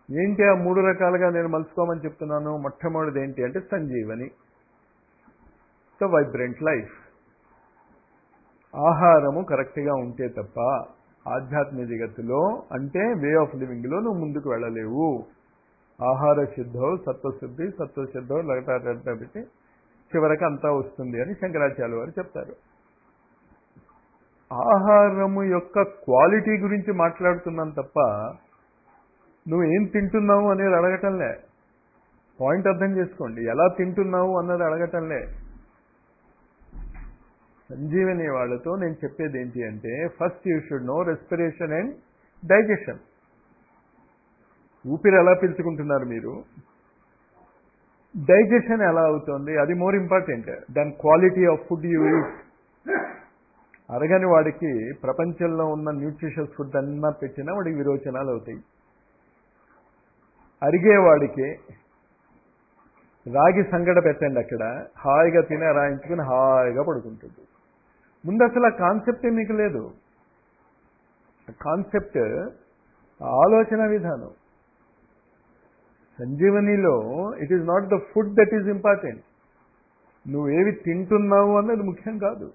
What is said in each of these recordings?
ఏంటి ఆ మూడు రకాలుగా నేను మలుచుకోమని చెప్తున్నాను మొట్టమొదటిది ఏంటి అంటే సంజీవని ద వైబ్రెంట్ లైఫ్ ఆహారము కరెక్ట్గా ఉంటే తప్ప ఆధ్యాత్మిక జగత్తులో అంటే వే ఆఫ్ లివింగ్లో నువ్వు ముందుకు వెళ్ళలేవు ఆహార శుద్ధో సత్వశుద్ధి సత్వశుద్ధో లగటాట పెట్టి చివరికి అంతా వస్తుంది అని శంకరాచార్య వారు చెప్తారు ఆహారము యొక్క క్వాలిటీ గురించి మాట్లాడుతున్నాను తప్ప నువ్వు ఏం తింటున్నావు అనేది అడగటంలే పాయింట్ అర్థం చేసుకోండి ఎలా తింటున్నావు అన్నది అడగటంలే సంజీవని వాళ్ళతో నేను చెప్పేది ఏంటి అంటే first you should know respiration and digestion ఊపిరి ఎలా పీల్చుకుంటున్నారు మీరు డైజెషన్ ఎలా అవుతుంది అది మోర్ ఇంపార్టెంట్ దాని quality of food you eat అరగని వాడికి ప్రపంచంలో ఉన్న న్యూట్రిషియస్ ఫుడ్ అన్నా పెట్టినా వాడికి విరోచనాలు అవుతాయి అరిగేవాడికి రాగి సంగడ పెట్టండి అక్కడ హాయిగా తినే రాయించుకుని హాయిగా పడుకుంటుంది ముందు అసలు ఆ కాన్సెప్టే మీకు లేదు కాన్సెప్ట్ ఆలోచన విధానం సంజీవనిలో it is not the food that is important నువ్వేవి తింటున్నావు అన్నది ముఖ్యం కాదు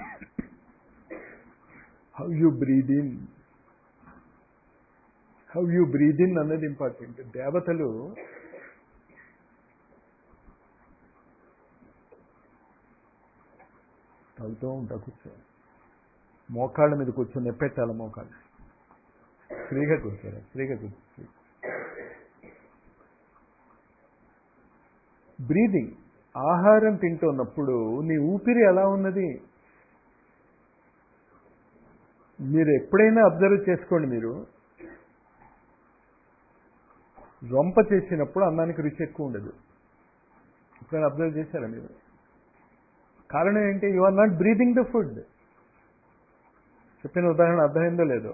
how you breathe in how you breathe in అన్నది ఇంపార్టెంట్ దేవతలు తగ్గుతూ ఉంటా కూర్చో మోకాళ్ళ మీద కూర్చొని నెప్పెట్టాలి మోకాళ్ళు ఫ్రీగా కూర్చోరా ఫ్రీగా కూర్చో బ్రీదింగ్ ఆహారం తింటున్నప్పుడు నీ ఊపిరి ఎలా ఉన్నది మీరు ఎప్పుడైనా అబ్జర్వ్ చేసుకోండి మీరు రొంప చేసినప్పుడు అన్నానికి రుచి ఎక్కువ ఉండదు ఎప్పుడైనా అబ్జర్వ్ చేశారా మీరు కారణం ఏంటి you are not breathing the food చెప్పిన ఉదాహరణ అర్థమైందో లేదో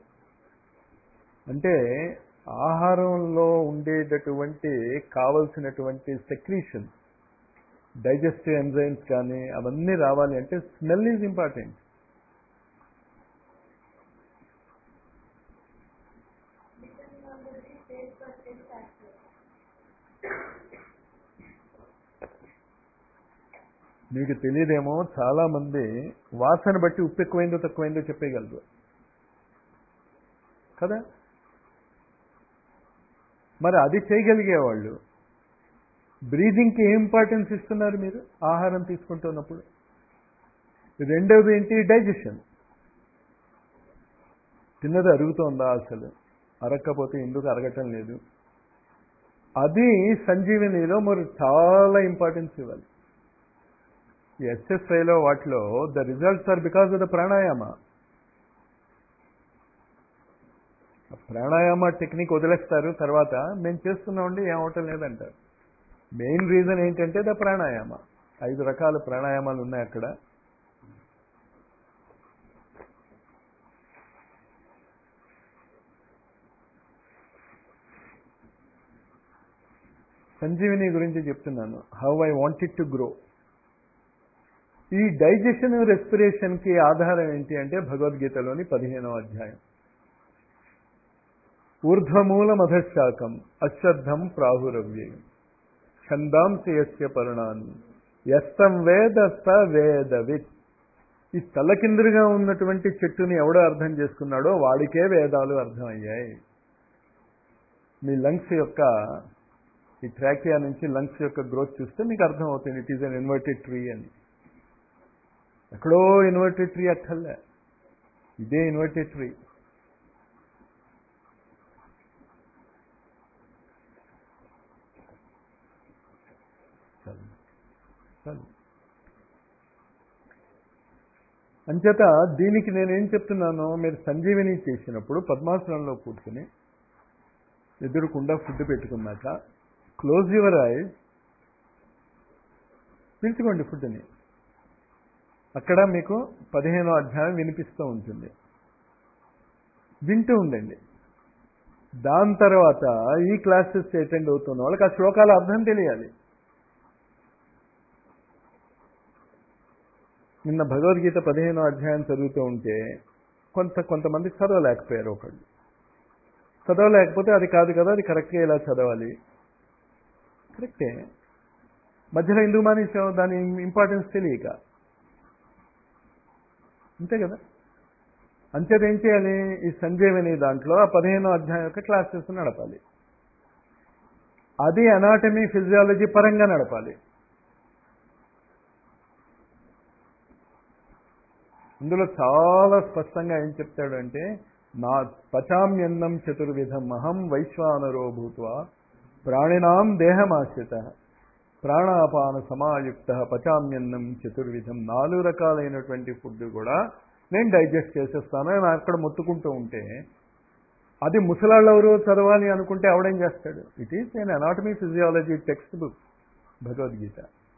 అంటే ఆహారంలో ఉండేటటువంటి కావలసినటువంటి సెక్రీషన్ డైజెస్టివ్ ఎంజైమ్స్ కానీ అవన్నీ రావాలి అంటే స్మెల్ ఈజ్ ఇంపార్టెంట్ మీకు తెలియదేమో చాలా మంది వాసన బట్టి ఉప్పు ఎక్కువైందో తక్కువైందో చెప్పేయగలరు కదా మరి అది చేయగలిగేవాళ్ళు బ్రీదింగ్కి ఏం ఇంపార్టెన్స్ ఇస్తున్నారు మీరు ఆహారం తీసుకుంటున్నప్పుడు రెండవది ఏంటి డైజెషన్ తిన్నది అరుగుతోందా అసలు అరక్కపోతే ఎందుకు అరగటం లేదు అది సంజీవనిలో మరి చాలా ఇంపార్టెన్స్ ఇవ్వాలి ఎస్ఎస్ఐలో వాటిలో the results are because of the pranayama pranayama technique వదిలేస్తారు తర్వాత మేము చేస్తున్నామండి ఏం అవటం లేదంటారు మెయిన్ రీజన్ ఏంటంటే ద ప్రాణాయామ ఐదు రకాల ప్రాణాయామాలు ఉన్నాయి అక్కడ సంజీవిని గురించి చెప్తున్నాను how I wanted to grow ఈ డైజెషన్ రెస్పిరేషన్కి ఆధారం ఏంటి అంటే భగవద్గీతలోని పదిహేనవ అధ్యాయం ఊర్ధ్వమూలం అధశాకం అశ్వద్ధం ప్రాహురవ్యయం ఛందాంసి యస్య పరుణాన్ని ఎస్తం వేద స వేదవిత్ ఈ తలకిందులుగా ఉన్నటువంటి చెట్టుని ఎవడో అర్థం చేసుకున్నాడో వాడికే వేదాలు అర్థమయ్యాయి మీ లంగ్స్ యొక్క ఈ ట్రాకియా నుంచి లంగ్స్ యొక్క గ్రోత్ చూస్తే మీకు అర్థం అవుతుంది it is an inverted tree అని ఎక్కడో ఇన్వర్టెడ్ ట్రీ అక్కర్లే ఇదే ఇన్వర్టెడ్ ట్రీ అంచేత దీనికి నేనేం చెప్తున్నాను మీరు సంజీవిని చేసినప్పుడు పద్మాసనంలో కూర్చుని ఎదురుకుండా ఫుడ్ పెట్టుకున్నాక క్లోజ్ యువర్ ఐజ్ పీల్చుకోండి ఫుడ్ని అక్కడ మీకు పదిహేనో అధ్యాయం వినిపిస్తూ ఉంటుంది వింటూ ఉండండి దాని తర్వాత ఈ క్లాసెస్ అటెండ్ అవుతున్న వాళ్ళకి ఆ శ్లోకాల అర్థం తెలియాలి నిన్న భగవద్గీత పదిహేనో అధ్యాయం చదువుతూ ఉంటే కొంత కొంతమంది చదవలేకపోయారు ఒకళ్ళు చదవలేకపోతే అది కాదు కదా అది కరెక్ట్గా ఇలా చదవాలి కరెక్టే మధ్యలో ఎందుకు మానేసావు దాని ఇంపార్టెన్స్ తెలియక అంతే కదా అంచేత ఏం చేయాలి ఈ సంజీవని దాంట్లో ఆ పదిహేనో అధ్యాయం యొక్క క్లాసెస్ నడపాలి అది అనాటమీ ఫిజియాలజీ పరంగా నడపాలి ఇందులో చాలా స్పష్టంగా ఏం చెప్తాడు అంటే నా పచామ్యన్నం చతుర్విధం అహం వైశ్వానరో భూత్వ ప్రాణినాం దేహమాశ్రిత ప్రాణాపాన సమాయుక్త పచామ్యన్నం చతుర్విధం నాలుగు రకాలైనటువంటి ఫుడ్ కూడా నేను డైజెస్ట్ చేసేస్తాను అని అక్కడ మొత్తుకుంటూ ఉంటే అది ముసలాళ్ళెవరు చదవాలి అనుకుంటే ఆవిడేం చేస్తాడు ఇట్ ఈస్ నేను anatomy physiology text book Bhagavad Gita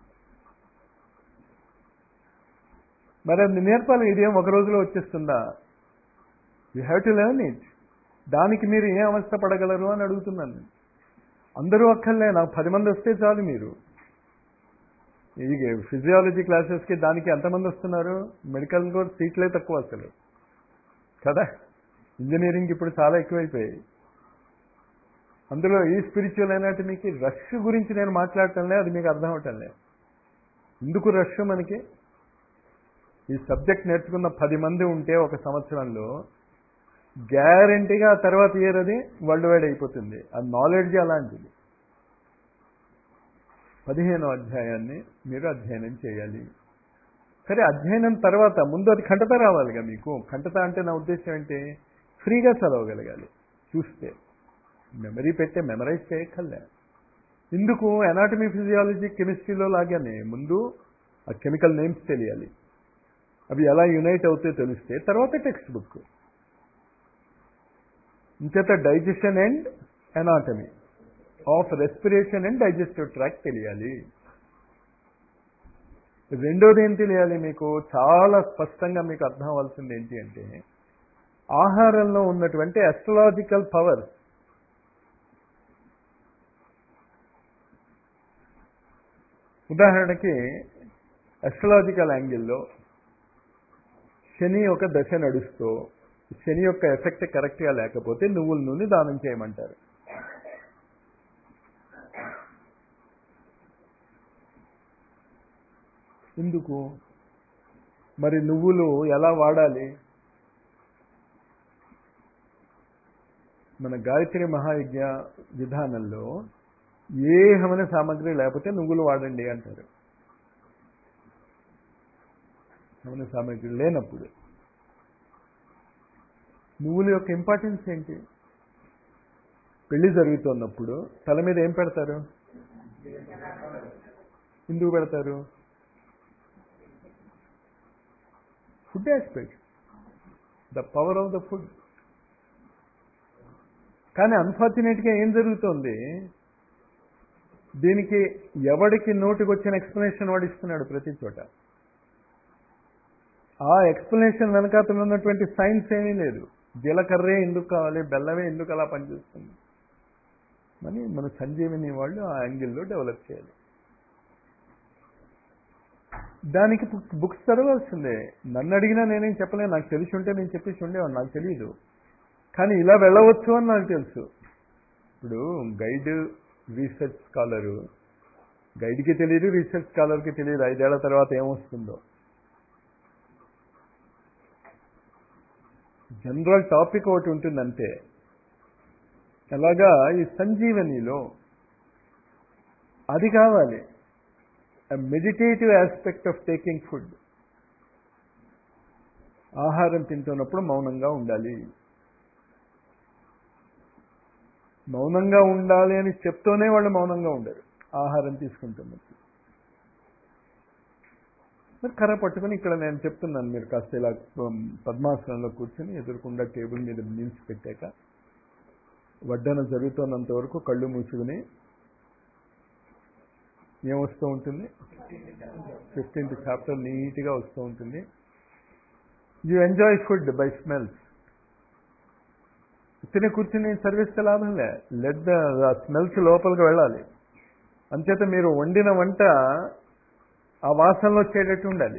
మరి అది నేర్పాలి ఇదేం ఒక రోజులో వచ్చేస్తుందా you have to learn it దానికి మీరు ఏ అవస్థ పడగలరు అని అడుగుతున్నాను అందరూ అక్కర్లే నాకు పది మంది వస్తే చాలు మీరు ఈ ఫిజియాలజీ క్లాసెస్కి దానికి ఎంతమంది వస్తున్నారు మెడికల్ కూడా సీట్లే తక్కువ అసలు కదా ఇంజనీరింగ్ ఇప్పుడు చాలా ఎక్కువైపోయాయి అందులో ఈ స్పిరిచువల్ అనాటమీకి రష్ గురించి నేను మాట్లాడటంలే అది మీకు అర్థం అవటంలే ఎందుకు రష్ మనకి ఈ సబ్జెక్ట్ నేర్చుకున్న పది మంది ఉంటే ఒక సంవత్సరంలో గ్యారంటీగా ఆ తర్వాత ఇయర్ అది వరల్డ్ వైడ్ అయిపోతుంది ఆ నాలెడ్జ్ అలాంటిది పదిహేనో అధ్యాయాన్ని మీరు అధ్యయనం చేయాలి సరే అధ్యయనం తర్వాత ముందు అది ఖండత రావాలిగా మీకు ఖండత అంటే నా ఉద్దేశం ఏంటి ఫ్రీగా చదవగలగాలి చూస్తే మెమరీ పెట్టే మెమరైజ్ చేయక్కర్లే ఇందుకు ఎనాటమీ ఫిజియాలజీ కెమిస్ట్రీలో లాగానే ముందు ఆ కెమికల్ నేమ్స్ తెలియాలి అవి ఎలా యునైట్ అవుతాయో తెలిస్తే తర్వాత టెక్స్ట్ బుక్ ఇంచేత digestion and anatomy of respiration and digestive tract తెలియాలి రెండోది ఏం తెలియాలి మీకు చాలా స్పష్టంగా మీకు అర్థం అవ్వాల్సింది ఏంటి అంటే ఆహారంలో ఉన్నటువంటి అస్ట్రలాజికల్ పవర్ ఉదాహరణకి అస్ట్రలాజికల్ యాంగిల్లో శని ఒక దశ నడుస్తూ శని యొక్క ఎఫెక్ట్ కరెక్ట్గా లేకపోతే నువ్వుల నూనె దానం చేయమంటారు ఎందుకు మరి నువ్వులు ఎలా వాడాలి మన గాయత్రి మహాయజ్ఞ విధానంలో ఏ హవన సామాగ్రి లేకపోతే నువ్వులు వాడండి అంటారు హవన సామాగ్రి లేనప్పుడు నువ్వుల యొక్క ఇంపార్టెన్స్ ఏంటి పెళ్లి జరుగుతున్నప్పుడు తల మీద ఏం పెడతారు ఎందుకు పెడతారు food aspect the power of the food కానీ అన్ఫార్చునేట్గా ఏం జరుగుతోంది దీనికి ఎవడికి నోటికి వచ్చిన ఎక్స్ప్లెనేషన్ వాడు ఇస్తున్నాడు ప్రతి చోట ఆ ఎక్స్ప్లెనేషన్ వెనకాతలు ఉన్నటువంటి సైన్స్ ఏమీ లేదు జీలకర్రే ఎందుకు కావాలి బెల్లమే ఎందుకు అలా పనిచేస్తుంది అని మన సంజీవిని వాళ్ళు ఆ యాంగిల్లో డెవలప్ చేయాలి దానికి బుక్స్ చదవాల్సిందే నన్ను అడిగినా నేనేం చెప్పలేను నాకు తెలిసి ఉంటే నేను చెప్పేసి ఉండేవాడు నాకు తెలియదు కానీ ఇలా వెళ్ళవచ్చు అని నాకు తెలుసు ఇప్పుడు గైడ్ రీసెర్చ్ స్కాలరు గైడ్కి తెలియదు రీసెర్చ్ స్కాలర్కి తెలియదు ఐదేళ్ల తర్వాత ఏమొస్తుందో జనరల్ టాపిక్ ఒకటి ఉంటుందంటే అలాగా ఈ సంజీవనిలో అది కావాలి meditative aspect of taking food ఆహారం తింటున్నప్పుడు మౌనంగా ఉండాలి మౌనంగా ఉండాలి అని చెప్తూనే వాళ్ళు మౌనంగా ఉండరు ఆహారం తీసుకుంటున్నప్పుడు మరి కర్ర పట్టుకుని ఇక్కడ నేను చెప్తున్నాను మీరు కాస్త ఇలా పద్మాసనంలో కూర్చొని ఎదురుకుండా టేబుల్ మీద మీల్స్ పెట్టాక వడ్డన జరుగుతున్నంత వరకు కళ్ళు మూసుకుని ఏమొస్తూ ఉంటుంది ఫిఫ్టీన్త్ చాప్టర్ నీట్గా వస్తూ ఉంటుంది you enjoy food by smells తిని కూర్చుని సర్వీస్ లాభంలే లెడ్ ద స్మెల్స్ లోపలికి వెళ్ళాలి అంచేత మీరు వండిన వంట ఆ వాసనలో వచ్చేటట్టు ఉండాలి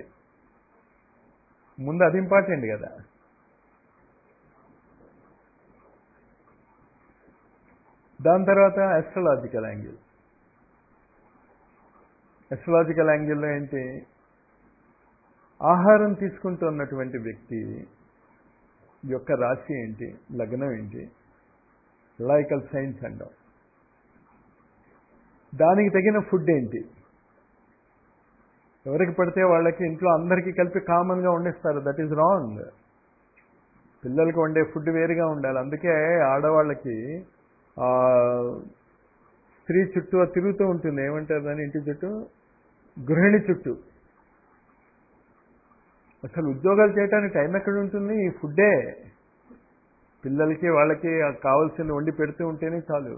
ముందు అది ఇంపార్టెంట్ కదా దాని తర్వాత ఎస్ట్రలాజికల్ యాంగిల్ ఎస్ట్రలాజికల్ యాంగిల్లో ఏంటి ఆహారం తీసుకుంటున్నటువంటి వ్యక్తి యొక్క రాశి ఏంటి లగ్నం ఏంటి లాయికల్ సైన్స్ అంటాం దానికి తగిన ఫుడ్ ఏంటి ఎవరికి పడితే వాళ్ళకి ఇంట్లో అందరికీ కలిపి కామన్గా వండిస్తారు దట్ ఈజ్ రాంగ్ పిల్లలకి వండే ఫుడ్ వేరుగా ఉండాలి అందుకే ఆడవాళ్ళకి స్త్రీ చుట్టూ తిరుగుతూ ఉంటుంది ఏమంటారు దాని ఇంటి చుట్టూ గృహిణి చుట్టూ అసలు ఉద్యోగాలు చేయడానికి టైం ఎక్కడ ఉంటుంది ఈ ఫుడ్డే పిల్లలకి వాళ్ళకి కావాల్సింది వండి పెడుతూ ఉంటేనే చాలు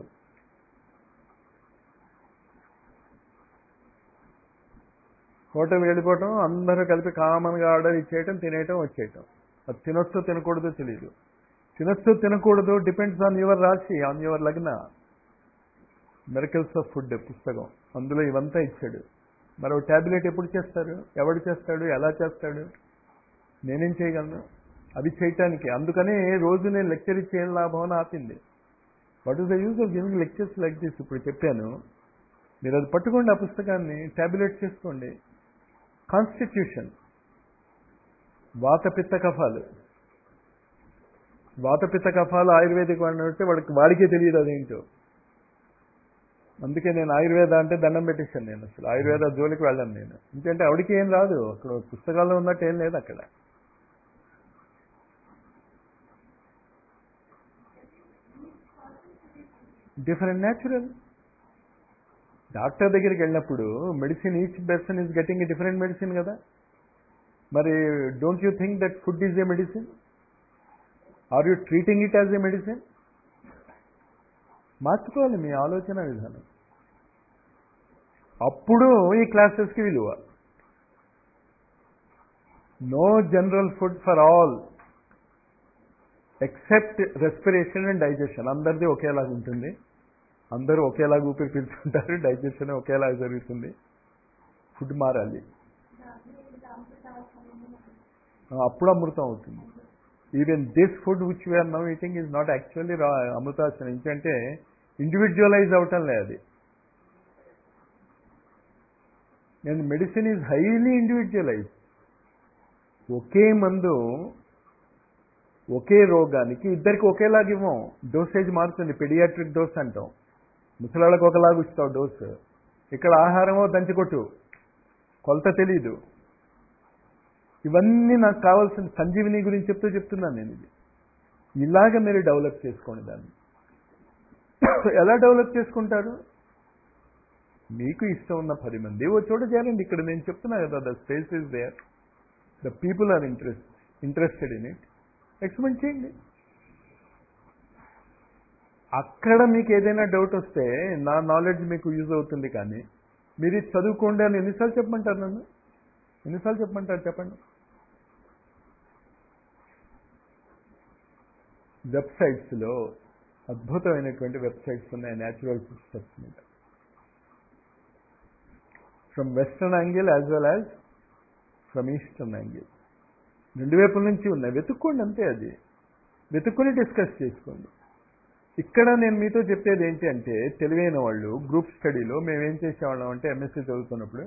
హోటల్ వెళ్ళిపోవటం అందరూ కలిపి కామన్గా ఆర్డర్ ఇచ్చేయటం తినేయటం వచ్చేయటం అది తినొచ్చో తినకూడదో తెలియదు తినొచ్చో తినకూడదు depends on your rashi on your lagna miracles of food పుస్తకం అందులో ఇవంతా ఇచ్చాడు మరో ట్యాబ్లెట్ ఎప్పుడు చేస్తారు ఎవడు చేస్తాడు ఎలా చేస్తాడు నేనేం చేయగలను అది చేయటానికి అందుకనే రోజు నేను లెక్చర్ ఇచ్చి ఏం లాభం అని ఆపింది what is the use of giving lectures like this ఇప్పుడు చెప్పాను మీరు అది పట్టుకోండి ఆ పుస్తకాన్ని ట్యాబ్లెట్ చేసుకోండి కాన్స్టిట్యూషన్ వాతపిత్త కఫాలు వాతపిత్త కఫాలు ఆయుర్వేదిక్ వాడిని అంటే వాడికి వాడికే తెలియదు అదేంటో అందుకే నేను ఆయుర్వేద అంటే దండం పెట్టేశాను నేను అసలు ఆయుర్వేద జోలికి వెళ్ళాను నేను ఎందుకంటే ఆవిడికి ఏం రాదు అక్కడ పుస్తకాల్లో ఉన్నట్టు ఏం లేదు అక్కడ డిఫరెంట్ న్యాచురల్ డాక్టర్ దగ్గరికి వెళ్ళినప్పుడు medicine each person is getting a different medicine కదా మరి don't you think that food is a medicine are you treating it as a medicine మార్చుకోవాలి మీ ఆలోచన విధానం అప్పుడు ఈ క్లాసెస్కి విలువ no general food for all except respiration and digestion అందరిది ఒకేలాగా ఉంటుంది అందరూ ఒకేలాగా ఊపిరి పీల్చుకుంటారు డైజెషన్ ఒకేలాగా జరుగుతుంది ఫుడ్ మారాలి అప్పుడు అమృతం అవుతుంది even this food which we're now eating is not actually రా అమృతాసనం ఎందుకంటే ఇండివిజువలైజ్ అవటం లేదు అది and medicine is highly individualize ఒకే మందు ఒకే రోగానికి ఇద్దరికి ఒకేలాగా ఇవ్వం డోసేజ్ మారుతుంది పెడియాట్రిక్ డోస్ అంటాం ముసలాళ్ళకి ఒకలాగా ఇస్తావు డోస్ ఇక్కడ ఆహారమో దంచికొట్టు కొలత తెలీదు ఇవన్నీ నాకు కావాల్సిన సంజీవిని గురించి చెప్తూ చెప్తున్నాను నేను ఇది ఇలాగ మీరు డెవలప్ చేసుకోండి దాన్ని ఎలా డెవలప్ చేసుకుంటారు మీకు ఇష్టం ఉన్న పది మంది ఓ చోట చేరండి ఇక్కడ నేను చెప్తున్నా కదా the space is there the people are interest interested in it experiment చేయండి అక్కడ మీకు ఏదైనా డౌట్ వస్తే నా నాలెడ్జ్ మీకు యూజ్ అవుతుంది కానీ మీరు ఇది చదువుకోండి అని ఎన్నిసార్లు చెప్పమంటారు నన్ను ఎన్నిసార్లు చెప్పమంటారు చెప్పండి వెబ్సైట్స్లో అద్భుతమైనటువంటి వెబ్సైట్స్ ఉన్నాయి న్యాచురల్ ఫుడ్ స్టెప్స్ మీద from western angle as well as from eastern angle రెండు వైపుల నుంచి ఉన్నాయి వెతుక్కోండి అంతే అది వెతుక్కుని డిస్కస్ చేసుకోండి ఇక్కడ నేను మీతో చెప్పేది ఏంటి అంటే తెలివైన వాళ్ళు గ్రూప్ స్టడీలో మేము ఏం చేసేవాళ్ళం అంటే ఎంఎస్సీ చదువుతున్నప్పుడు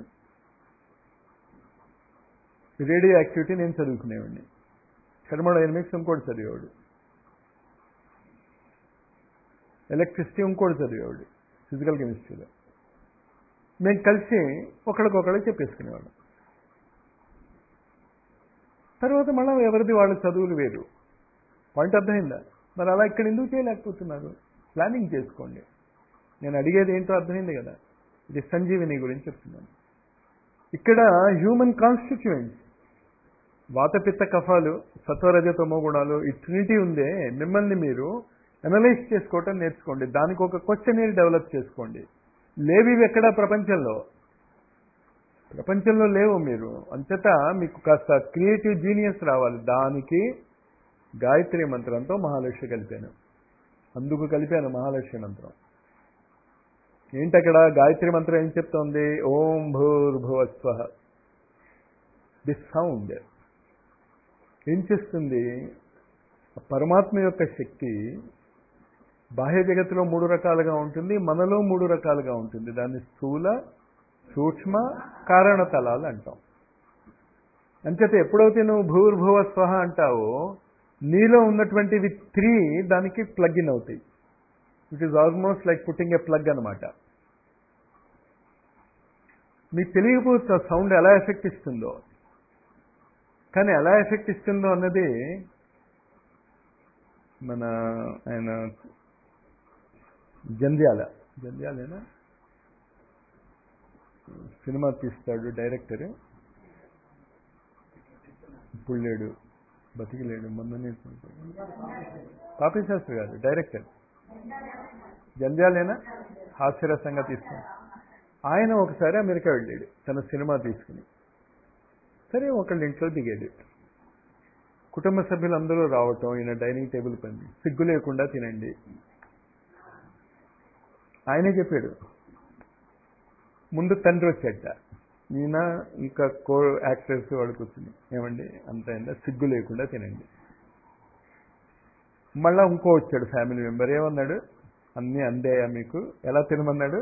రేడియో యాక్టివిటీ నేను చదువుకునేవాడిని థర్మోడైనమిక్స్ ఇంకోటి చదివేవాడు ఎలక్ట్రిసిటీ ఇంకోటి చదివేవాడు ఫిజికల్ కెమిస్ట్రీలో మేము కలిసి ఒకరికొకరు చెప్పేసుకునేవాడు తర్వాత మళ్ళీ ఎవరిది వాళ్ళ చదువులు వేరు పాయింట్ అర్థమైందా మరి అలా ఇక్కడ ఎందుకు చేయలేకపోతున్నారు ప్లానింగ్ చేసుకోండి నేను అడిగేది ఏంటో అర్థమైంది కదా ఇది సంజీవిని గురించి చెప్తున్నాను ఇక్కడ హ్యూమన్ కాన్స్టిట్యూయెంట్స్ వాతపిత్త కఫాలు సత్వరజతమో గుణాలు ఈ ట్రినిటీ ఉందే మిమ్మల్ని మీరు అనలైజ్ చేసుకోవటం నేర్చుకోండి దానికి ఒక క్వశ్చనీర్ డెవలప్ చేసుకోండి లేవి ఎక్కడా ప్రపంచంలో ప్రపంచంలో లేవు మీరు అంతటా మీకు కాస్త క్రియేటివ్ జీనియస్ రావాలి దానికి గాయత్రి మంత్రంతో మహాలక్ష్మి కలిపాను అందుకు కలిపాను మహాలక్ష్మి మంత్రం ఏంటక్కడ గాయత్రి మంత్రం ఏం చెప్తోంది ఓం భూర్భువస్వ దిస్ సౌండ్ ఏం చేస్తుంది పరమాత్మ యొక్క శక్తి బాహ్య జగత్తులో మూడు రకాలుగా ఉంటుంది మనలో మూడు రకాలుగా ఉంటుంది దాన్ని స్థూల సూక్ష్మ కారణ తలాలు అంటాం అంచేత ఎప్పుడైతే నువ్వు భూర్భువ స్వహ అంటావో నీలో ఉన్నటువంటివి త్రీ దానికి ప్లగ్ ఇన్ అవుతాయి it is almost like putting a plug అనమాట మీకు తెలియకపోవచ్చు ఆ సౌండ్ ఎలా ఎఫెక్ట్ ఇస్తుందో కానీ ఎలా ఎఫెక్ట్ ఇస్తుందో అన్నది మన ఆయన జంధ్యాల జంధ్యాలేనా సినిమా తీస్తాడు డైరెక్టర్ ఇప్పుడు లేడు బతికి లేడు మొన్ననే పాపీ శాస్త్రి గారు డైరెక్టర్ జంధ్యాలేనా హాస్యరసంగా తీస్తాడు ఆయన ఒకసారి అమెరికా వెళ్ళాడు తన సినిమా తీసుకుని సరే ఒకళ్ళ ఇంట్లో దిగాడు కుటుంబ సభ్యులందరూ రావటం ఈయన డైనింగ్ టేబుల్ పని సిగ్గు లేకుండా తినండి ఆయనే చెప్పాడు ముందు తండ్రి వచ్చేట ఈయన ఇంకా కో యాక్టర్స్ వాడు కూర్చుని ఏమండి అంత అయిందా సిగ్గు లేకుండా తినండి మళ్ళా ఇంకో వచ్చాడు ఫ్యామిలీ మెంబర్ ఏమన్నాడు అన్నీ అందేయా మీకు ఎలా తినమన్నాడు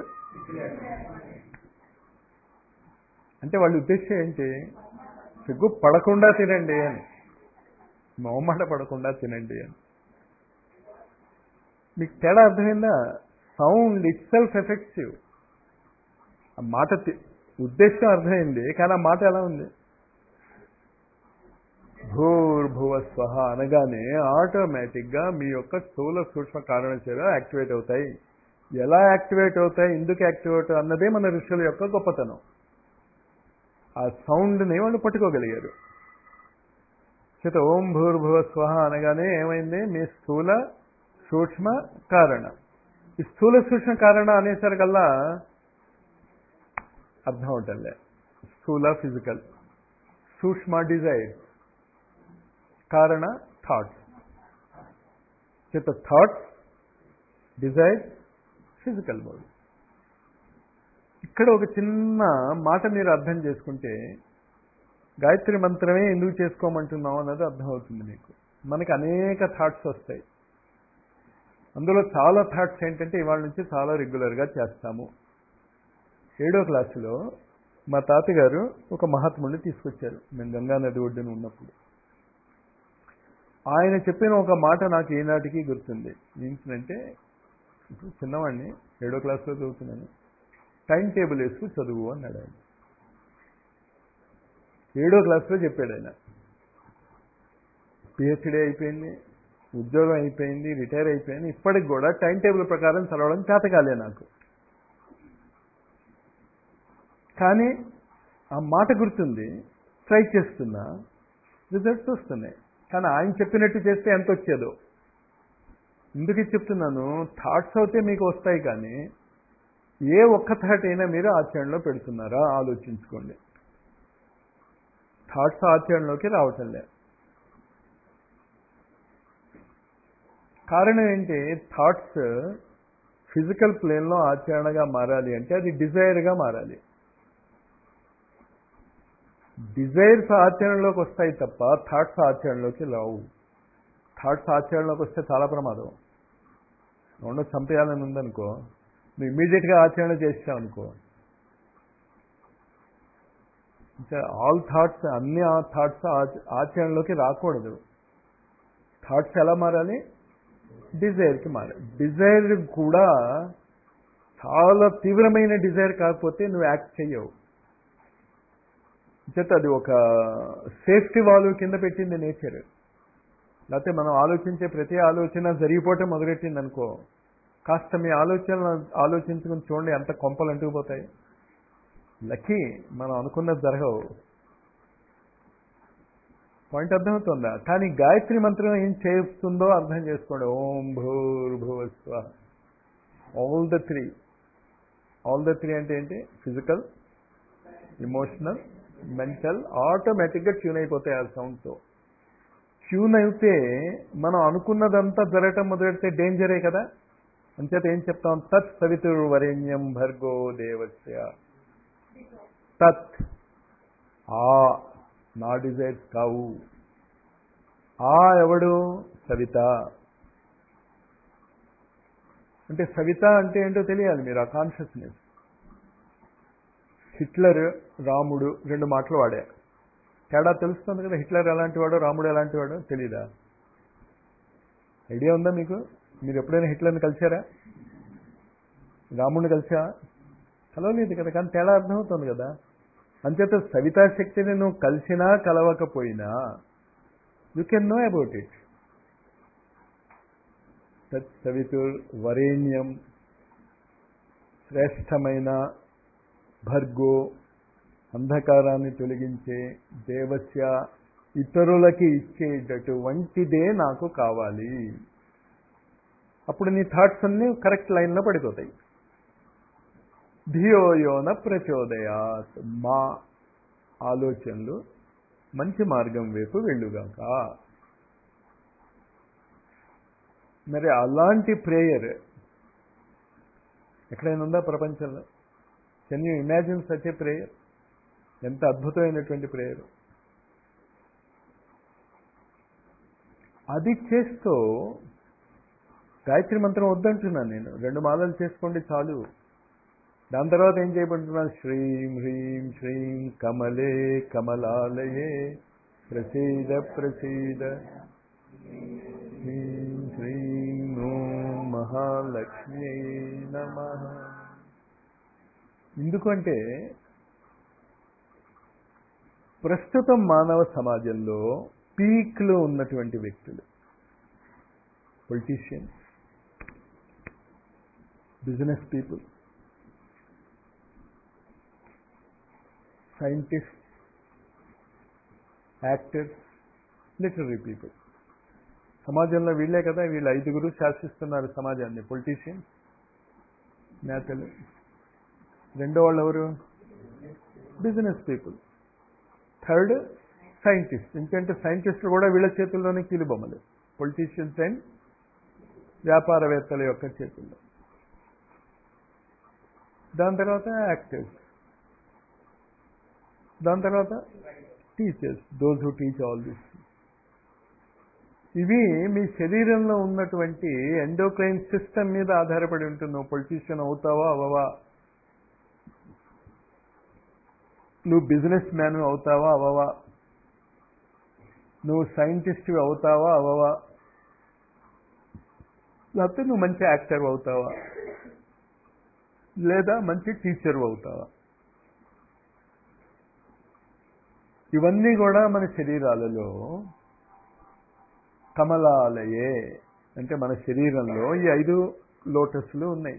అంటే వాళ్ళ ఉద్దేశం ఏంటి సిగ్గు పడకుండా తినండి అని మొహమాట పడకుండా తినండి అని మీకు తేడా అర్థమైందా సౌండ్ ఇట్ సెల్ఫ్ ఎఫెక్టివ్ ఆ మాట ఉద్దేశం అర్థమైంది కానీ ఆ మాట ఎలా ఉంది భూర్భువ స్వహ అనగానే ఆటోమేటిక్గా మీ యొక్క స్థూల సూక్ష్మ కారణ చర్య యాక్టివేట్ అవుతాయి ఎలా యాక్టివేట్ అవుతాయి ఎందుకు యాక్టివేట్ అన్నదే మన ఋషుల యొక్క గొప్పతనం ఆ సౌండ్ని వాళ్ళు పట్టుకోగలిగారు చేత ఓం భూర్భువ స్వహ అనగానే ఏమైంది మీ స్థూల సూక్ష్మ కారణ ఈ స్థూల సూక్ష్మ కారణ అనేసరికల్లా అర్థం అవటంలే స్థూల ఫిజికల్ సూక్ష్మ డిజైర్ కారణ థాట్స్ చేత థాట్స్ డిజైర్ ఫిజికల్ బాడీ ఇక్కడ ఒక చిన్న మాట మీరు అర్థం చేసుకుంటే గాయత్రి మంత్రమే ఎందుకు చేసుకోమంటున్నాం అన్నది అర్థమవుతుంది మీకు మనకి అనేక థాట్స్ వస్తాయి అందులో చాలా థాట్స్ ఏంటంటే ఇవాళ నుంచి చాలా రెగ్యులర్గా చేస్తాము ఏడో క్లాసులో మా తాతగారు ఒక మహాత్ముడిని తీసుకొచ్చారు మేము గంగా నది ఒడ్డున ఉన్నప్పుడు ఆయన చెప్పిన ఒక మాట నాకు ఈనాటికి గుర్తుంది ఏంటంటే ఇప్పుడు చిన్నవాడిని ఏడో క్లాస్లో చదువుతున్నాను టైం టేబుల్ వేసుకు చదువు అన్నాడు ఆయన ఏడో క్లాస్లో చెప్పాడు ఆయన పిహెచ్డీ అయిపోయింది ఉద్యోగం అయిపోయింది రిటైర్ అయిపోయింది ఇప్పటికి కూడా టైం టేబుల్ ప్రకారం చదవడం చేతకాలే నాకు కానీ ఆ మాట గుర్తుంది ట్రై చేస్తున్నా రిజల్ట్స్ వస్తున్నాయి కానీ ఆయన చెప్పినట్టు చేస్తే ఎంత వచ్చేదో ఎందుకు చెప్తున్నాను థాట్స్ అయితే మీకు వస్తాయి కానీ ఏ ఒక్క థాట్ అయినా మీరు ఆచరణలో పెడుతున్నారా ఆలోచించుకోండి థాట్స్ ఆచరణలోకి రావటం లేదు కారణం ఏంటి థాట్స్ ఫిజికల్ ప్లేన్లో ఆచరణగా మారాలి అంటే అది డిజైర్గా మారాలి డిజైర్స్ ఆచరణలోకి వస్తాయి తప్ప థాట్స్ ఆచరణలోకి రావు థాట్స్ ఆచరణలోకి వస్తే చాలా ప్రమాదం రెండు చంపేయాలని ఉందనుకో నువ్వు ఇమీడియట్గా ఆచరణ చేసావు అనుకో ఇంకా ఆల్ థాట్స్ అన్ని ఆ థాట్స్ ఆచరణలోకి రాకూడదు థాట్స్ ఎలా మారాలి డిజైర్కి మారాలి డిజైర్ కూడా చాలా తీవ్రమైన డిజైర్ కాకపోతే నువ్వు యాక్ట్ చెయ్యవు చేత అది ఒక సేఫ్టీ వాల్వ్ కింద పెట్టింది నేచర్ లేకపోతే మనం ఆలోచించే ప్రతి ఆలోచన జరిగిపోవటం మొదలెట్టింది అనుకో కాస్త మీ ఆలోచన ఆలోచించుకుని చూడండి ఎంత కొంపలు అంటుకుపోతాయి లక్కీ మనం అనుకున్నది జరగవు పాయింట్ అర్థమవుతుందా కానీ గాయత్రి మంత్రం ఏం చేస్తుందో అర్థం చేసుకోండి ఓం భూర్భువస్వ all the three all the three అంటే ఏంటి ఫిజికల్ ఇమోషనల్ మెంటల్ ఆటోమేటిక్గా ట్యూన్ అయిపోతాయి ఆ సౌండ్తో ట్యూన్ అయితే మనం అనుకున్నదంతా జరగటం మొదలెడితే డేంజరే కదా అంచేత ఏం చెప్తాం తత్ సవితురు వరేణ్యం భర్గో దేవస్య తత్ ఆ నా డిజైర్స్ కావు ఆ ఎవడు సవిత అంటే సవిత అంటే ఏంటో తెలియాలి మీరు ఆ కాన్షియస్నెస్ హిట్లర్ రాముడు రెండు మాటలు వాడా తేడా తెలుస్తుంది కదా హిట్లర్ ఎలాంటి వాడో రాముడు ఎలాంటి వాడో తెలీదా ఐడియా ఉందా మీకు మీరు ఎప్పుడైనా హిట్లర్ని కలిసారా రాముడిని కలిసా కలవలేదు కదా కానీ తేడా అర్థమవుతుంది కదా అంచేత సవితా శక్తిని నువ్వు కలిసినా కలవకపోయినా you can know about it తత్ సవితుర్ వరేణ్యం శ్రేష్టమైన భర్గో అంధకారాన్ని తొలగించే దేవస్య ఇతరులకి ఇచ్చేటటువంటిదే నాకు కావాలి అప్పుడు నీ థాట్స్ అన్నీ కరెక్ట్ లైన్లో పడిపోతాయి ధియోయోన ప్రచోదయాత్ మా ఆలోచనలు మంచి మార్గం వైపు వెళ్ళుగాక మరి అలాంటి ప్రేయర్ ఎక్కడైనా ఉందా ప్రపంచంలో can you imagine such a prayer ఎంత అద్భుతమైనటువంటి ప్రేయర్ అది చేస్తూ గాయత్రి మంత్రం వద్దంటున్నాను నేను రెండు మాలలు చేసుకోండి చాలు దాని తర్వాత ఏం చేయబడుతున్నాను శ్రీం హ్రీం శ్రీం కమలే కమలాలయే ప్రసీద ప్రసీద హ్రీం శ్రీం ఓం మహాలక్ష్మి నమ ఎందుకంటే ప్రస్తుతం మానవ సమాజంలో పీక్లో ఉన్నటువంటి వ్యక్తులు politicians business people scientist actors literary people సమాజంలో వీళ్ళే కదా వీళ్ళు ఐదుగురు శాసిస్తున్నారు సమాజాన్ని పొలిటీషియన్స్ నేతలు రెండో వాళ్ళు ఎవరు బిజినెస్ పీపుల్ థర్డ్ సైంటిస్ట్ ఎందుకంటే సైంటిస్టులు కూడా వీళ్ళ చేతుల్లోనే కీలుబొమ్మలు పొలిటీషియన్స్ అండ్ వ్యాపారవేత్తల యొక్క చేతుల్లో దాని తర్వాత యాక్టర్స్ దాని తర్వాత teachers those who teach all this ఇవి మీ శరీరంలో ఉన్నటువంటి ఎండోక్రైన్ సిస్టమ్ మీద ఆధారపడి ఉంటుంది నువ్వు పొలిటీషియన్ అవుతావా అవవా నువ్వు బిజినెస్ మ్యాన్ అవుతావా అవవా నువ్వు సైంటిస్ట్ అవుతావా అవవా లేకపోతే నువ్వు మంచి యాక్టర్ అవుతావా లేదా మంచి టీచర్ అవుతావా ఇవన్నీ కూడా మన శరీరాలలో కమలాలయే అంటే మన శరీరంలో ఈ ఐదు లోటస్లు ఉన్నాయి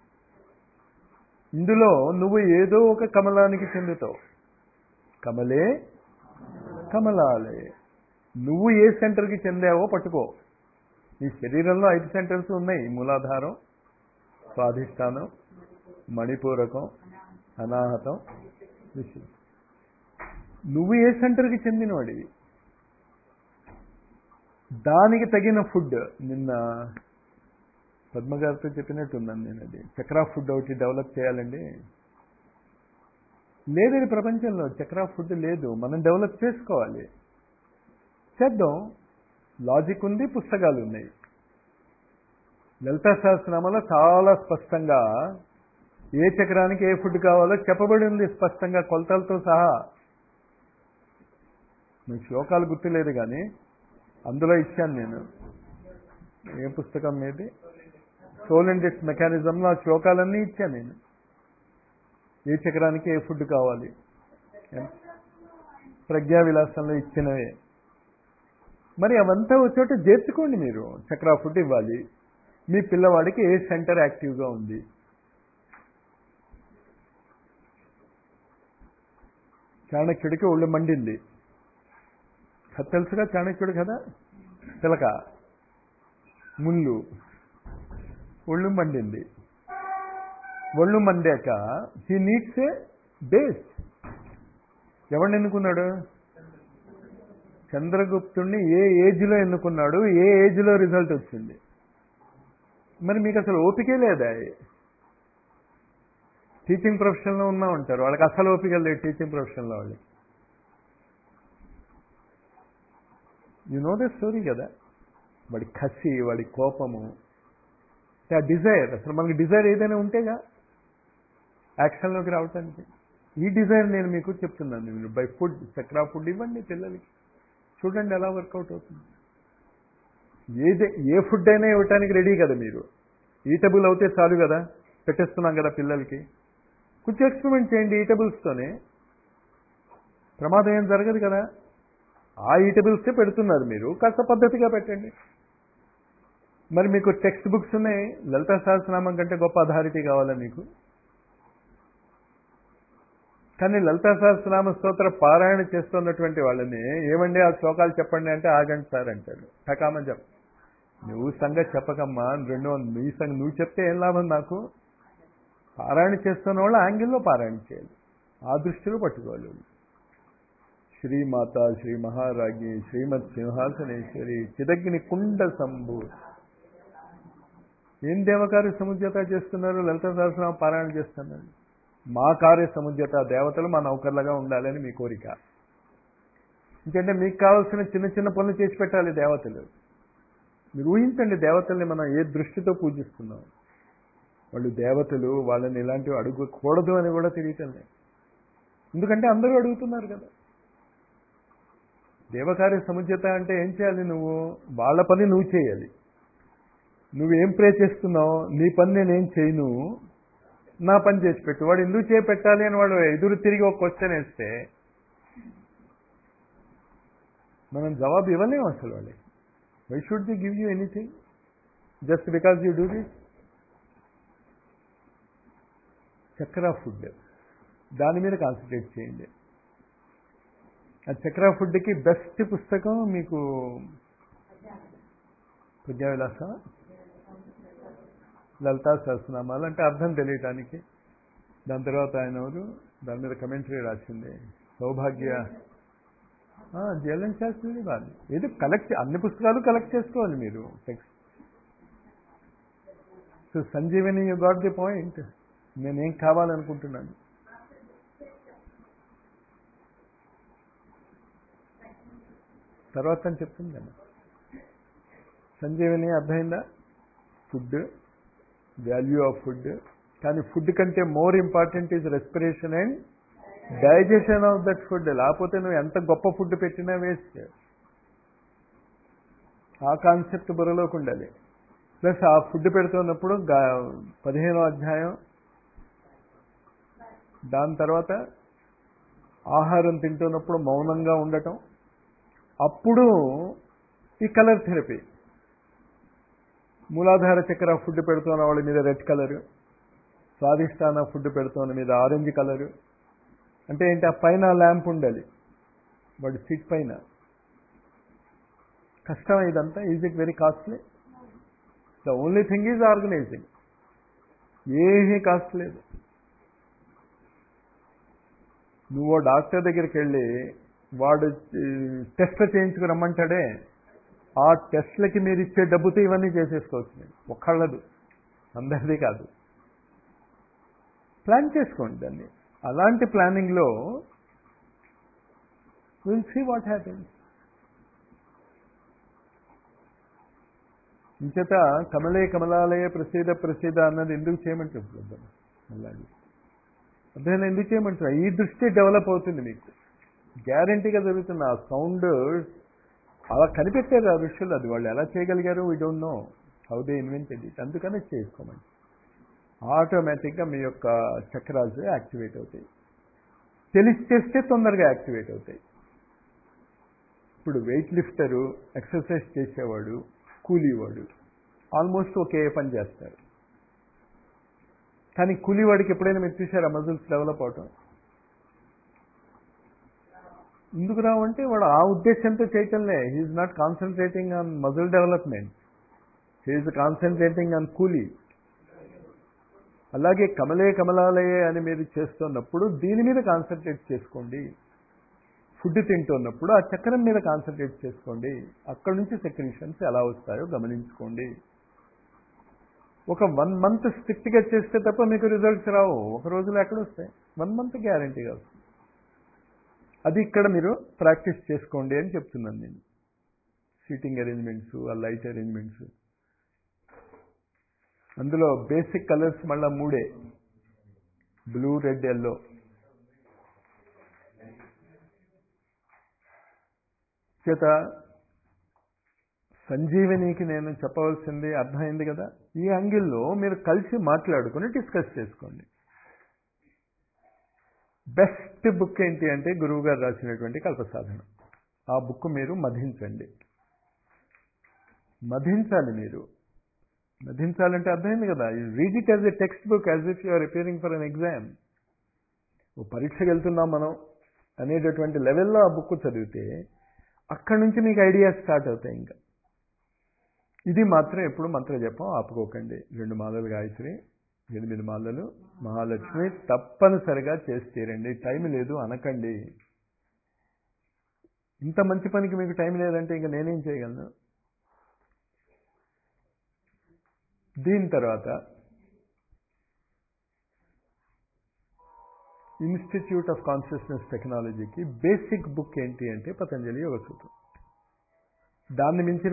ఇందులో నువ్వు ఏదో ఒక కమలానికి చెందుతావు కమలే కమలాలయే నువ్వు ఏ సెంటర్కి చెందావో పట్టుకో ఈ శరీరంలో ఐదు సెంటర్స్ ఉన్నాయి మూలాధారం స్వాధిష్టానం మణిపూరకం అనాహతం విశుద్ధి నువ్వు ఏ సెంటర్కి చెందినవాడివి దానికి తగిన ఫుడ్ నిన్న పద్మగారితో చెప్పినట్టున్నాను నేను అది చక్రా ఫుడ్ ఒకటి డెవలప్ చేయాలండి లేదని ప్రపంచంలో చక్రా ఫుడ్ లేదు మనం డెవలప్ చేసుకోవాలి చేద్దాం లాజిక్ ఉంది పుస్తకాలు ఉన్నాయి లలితా సహస్రనామాలో చాలా స్పష్టంగా ఏ చక్రానికి ఏ ఫుడ్ కావాలో చెప్పబడి ఉంది స్పష్టంగా కొలతలతో సహా మీకు శ్లోకాలు గుర్తులేదు కానీ అందులో ఇచ్చాను నేను ఏ పుస్తకం మీది సోల్ అండ్ ఇట్స్ మెకానిజంలో ఆ శ్లోకాలన్నీ ఇచ్చాను నేను ఏ చక్రానికి ఏ ఫుడ్ కావాలి ప్రజ్ఞా విలాసంలో ఇచ్చినవే మరి అవంతా చోట చేర్చుకోండి మీరు చక్రా ఫుడ్ ఇవ్వాలి మీ పిల్లవాడికి ఏ సెంటర్ యాక్టివ్గా ఉంది చాణక్యుడికి ఒళ్ళు మండింది అది తెలుసుగా చాణక్యుడు కదా పిలక ముళ్ళు ఒళ్ళు మండింది ఒళ్ళు మండాక హీ నీడ్స్ ఏ బేస్ ఎవరిని ఎన్నుకున్నాడు చంద్రగుప్తుడిని ఏ ఏజ్లో ఎన్నుకున్నాడు ఏ ఏజ్లో రిజల్ట్ వచ్చింది మరి మీకు అసలు ఓపికే లేదా టీచింగ్ ప్రొఫెషన్లో ఉన్నా ఉంటారు వాళ్ళకి అసలు ఓపిక లేదు టీచింగ్ ప్రొఫెషన్లో వాళ్ళు యు నో ద స్టోరీ కదా వాడి కసి వాడి కోపము ఆ డిజైర్ అసలు మనకి డిజైర్ ఏదైనా ఉంటేగా యాక్షన్లోకి రావటానికి ఈ డిజైర్ నేను మీకు చెప్తున్నాను మీరు బై ఫుడ్ చక్రా ఫుడ్ ఇవ్వండి పిల్లలకి చూడండి ఎలా వర్కౌట్ అవుతుంది ఏదే ఏ ఫుడ్ అయినా ఇవ్వటానికి రెడీ కదా మీరు ఈటబుల్ అవుతే చాలు కదా పెట్టేస్తున్నాం కదా పిల్లలకి కొంచెం ఎక్స్పెరిమెంట్ చేయండి ఈటబుల్స్తోనే ప్రమాదం ఏం జరగదు కదా ఆ ఈటబుల్సే పెడుతున్నారు మీరు కాస్త పద్ధతిగా పెట్టండి మరి మీకు టెక్స్ట్ బుక్స్ ఉన్నాయి లలితా సహస్రనామం కంటే గొప్ప అథారిటీ కావాలా మీకు కానీ లలితా సహస్రనామ స్తోత్ర పారాయణ చేస్తున్నటువంటి వాళ్ళని ఏమండి ఆ శ్లోకాలు చెప్పండి అంటే ఆగండి సార్ అంటాడు టకామని చెప్ప నువ్వు సంగతి చెప్పకమ్మా రెండు వందలు నీ సంగతి నువ్వు చెప్తే ఏం లాభం నాకు పారాయణ చేస్తున్న వాళ్ళు యాంగిల్లో పారాయణ చేయాలి ఆ దృష్టిలో పట్టుకోవాలి శ్రీమాత శ్రీ మహారాజ్ఞి శ్రీమత్ సింహాసనేశ్వరి చిదగ్ని కుండ సంభూ ఏం దేవకార్య సముద్యత చేస్తున్నారు లలిత సహస్రనామ పారాయణ చేస్తున్నారు మా కార్య సముద్యత దేవతలు మా నౌకర్లుగా ఉండాలని మీ కోరిక ఎందుకంటే మీకు కావాల్సిన చిన్న చిన్న పనులు చేసి పెట్టాలి దేవతలు మీరు ఊహించండి దేవతల్ని మనం ఏ దృష్టితో పూజిస్తున్నాం వాళ్ళు దేవతలు వాళ్ళని ఇలాంటివి అడుగకూడదు అని కూడా తెలియటం లేదు ఎందుకంటే అందరూ అడుగుతున్నారు కదా దేవకార్య సముద్యత అంటే ఏం చేయాలి నువ్వు వాళ్ళ పని నువ్వు చేయాలి నువ్వేం ప్రే చేస్తున్నావు నీ పని నేనేం చేయను నా పని చేసి పెట్టు వాడు ఎందుకు చేపెట్టాలి అని వాడు ఎదురు తిరిగి ఒక క్వశ్చన్ వేస్తే మనం జవాబు ఇవ్వలేము అసలు వాళ్ళకి why should they give you anything just because you do this chakra food దాని మీద కాన్సన్ట్రేట్ చేయండి ఆ చక్రా ఫుడ్కి బెస్ట్ పుస్తకం మీకు ప్రజ్ఞావిలాస లలితా సహస్రనామాలు అంటే అర్థం తెలియటానికి దాని తర్వాత ఆయన ఎవరు దాని మీద కమెంటరీ రాసింది సౌభాగ్య జయలన్ శాస్త్రి కాదు ఏదో కలెక్ట్ అన్ని పుస్తకాలు కలెక్ట్ చేసుకోవాలి మీరు text so Sanjeevani you got the point నేనేం కావాలనుకుంటున్నాను తర్వాత అని చెప్తుంది కదా సంజీవని అర్థమైందా ఫుడ్ వాల్యూ ఆఫ్ ఫుడ్ కానీ ఫుడ్ కంటే more important is respiration and digestion of that food లేకపోతే నువ్వు ఎంత గొప్ప ఫుడ్ పెట్టినా వేస్ట్ ఆ కాన్సెప్ట్ బుర్రలోకి ఉండాలి ప్లస్ ఆ ఫుడ్ పెడుతున్నప్పుడు పదిహేనో అధ్యాయం దాని తర్వాత ఆహారం తింటున్నప్పుడు మౌనంగా ఉండటం అప్పుడు ఈ కలర్ థెరపీ మూలాధార చక్ర ఫుడ్ పెడుతున్న వాళ్ళ మీద రెడ్ కలరు స్వాదిష్టాన ఫుడ్ పెడుతున్న మీద ఆరెంజ్ కలరు అంటే ఏంటి ఆ పైన ల్యాంప్ ఉండాలి వాడి సీట్ పైన కష్టం ఇదంతా is it very costly the only thing is organizing ఏమీ కాస్ట్ లేదు నువ్వు డాక్టర్ దగ్గరికి వెళ్ళి వాడు టెస్ట్లు చేయించుకు రమ్మంటాడే ఆ టెస్ట్లకి మీరు ఇచ్చే డబ్బుతో ఇవన్నీ చేసేసుకోవచ్చు మీరు ఒక్కళ్ళదు అందరిది కాదు ప్లాన్ చేసుకోండి దాన్ని అలాంటి ప్లానింగ్లో విల్ సీ వాట్ హ్యాపెన్స్ ఇంచేత కమలే కమలాలయ ప్రసీద ప్రసీద అన్నది ఎందుకు చేయమంటుంది అలాగే అర్థమైనా ఎందుకు చేయమంటారు ఈ దృష్టి డెవలప్ అవుతుంది మీకు గ్యారంటీగా జరుగుతుంది ఆ సౌండ్ అలా కనిపెట్టారు ఆ ఋషులు అది వాళ్ళు ఎలా చేయగలిగారు we don't know how they invented it అందుకనే చేసుకోమండి ఆటోమేటిక్గా మీ యొక్క చక్రాస్ యాక్టివేట్ అవుతాయి తెలిసి చేస్తే తొందరగా యాక్టివేట్ అవుతాయి ఇప్పుడు వెయిట్ లిఫ్టరు ఎక్సర్సైజ్ చేసేవాడు కూలీవాడు ఆల్మోస్ట్ ఒకే పని చేస్తారు కానీ కూలీవాడికి ఎప్పుడైనా మీరు చూసారా మజిల్స్ డెవలప్ అవటం ఎందుకు రావంటే వాడు ఆ ఉద్దేశంతో చేయటంలే he is not concentrating on muscle development he is concentrating on కూలీ అలాగే కమలే కమలాలయే అని మీరు చేస్తున్నప్పుడు దీని మీద కాన్సన్ట్రేట్ చేసుకోండి ఫుడ్ తింటున్నప్పుడు ఆ చక్రం మీద కాన్సన్ట్రేట్ చేసుకోండి అక్కడ నుంచి సెక్రెషన్స్ ఎలా వస్తాయో గమనించుకోండి ఒక వన్ మంత్ స్ట్రిక్ట్గా చేస్తే తప్ప మీకు రిజల్ట్స్ రావు ఒక రోజులో ఎక్కడ వస్తాయి వన్ మంత్ గ్యారంటీగా వస్తుంది అది ఇక్కడ మీరు ప్రాక్టీస్ చేసుకోండి అని చెప్తున్నాను నేను సీటింగ్ అరేంజ్మెంట్స్ ఆ లైట్ అరేంజ్మెంట్స్ అందులో బేసిక్ కలర్స్ మళ్ళా మూడే బ్లూ రెడ్ ఎల్లో చేత సంజీవనికి నేను చెప్పవలసింది అర్థమైంది కదా ఈ యాంగిల్లో మీరు కలిసి మాట్లాడుకుని డిస్కస్ చేసుకోండి బెస్ట్ బుక్ ఏంటి అంటే గురువు గారు రాసినటువంటి కల్పసాధన ఆ బుక్ మీరు మధించండి మధించాలి మీరు మధించాలంటే అర్థమైంది కదా you read it as a text book as if you're appearing for an exam ఓ పరీక్షకి వెళ్తున్నాం మనం అనేటటువంటి లెవెల్లో ఆ బుక్ చదివితే అక్కడి నుంచి మీకు ఐడియాస్ స్టార్ట్ అవుతాయి ఇంకా ఇది మాత్రం ఎప్పుడు మంత్ర జపం ఆపుకోకండి రెండు మాలలు గాయత్రి ఎనిమిది మాలలు మహాలక్ష్మి తప్పనిసరిగా చేసి తీరండి టైం లేదు అనకండి ఇంత మంచి పనికి మీకు టైం లేదంటే ఇంకా నేనేం చేయగలను దీని తర్వాత ఇన్స్టిట్యూట్ ఆఫ్ కాన్షియస్నెస్ టెక్నాలజీకి బేసిక్ బుక్ ఏంటి అంటే పతంజలి యోగ సూత్రం దాన్ని మించిన